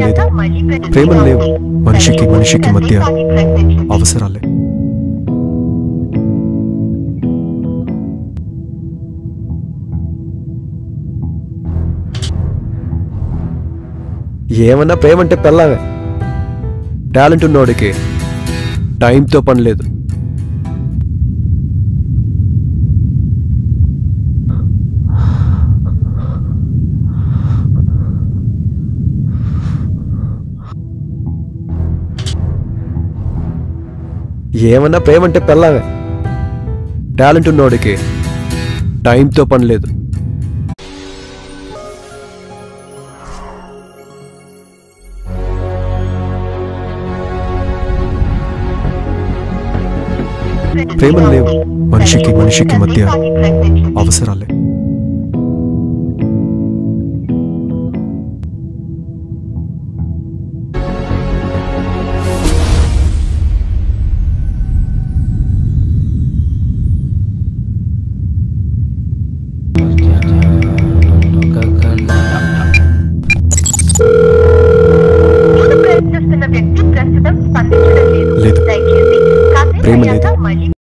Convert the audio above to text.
లేదు ప్రేమలు లేవు మనిషికి మనిషికి మధ్య అవసరాలే ఏమన్నా ప్రేమ అంటే పెళ్ళామే టాలెంట్ ఉన్నోడికి టైంతో పని లేదు ఏమన్నా ప్రేమ అంటే పెళ్ళామే టాలెంట్ ఉన్నోడికి టైంతో పని లేదు ప్రేమలు లేవు మనిషికి మనిషికి మధ్య అవసరాలే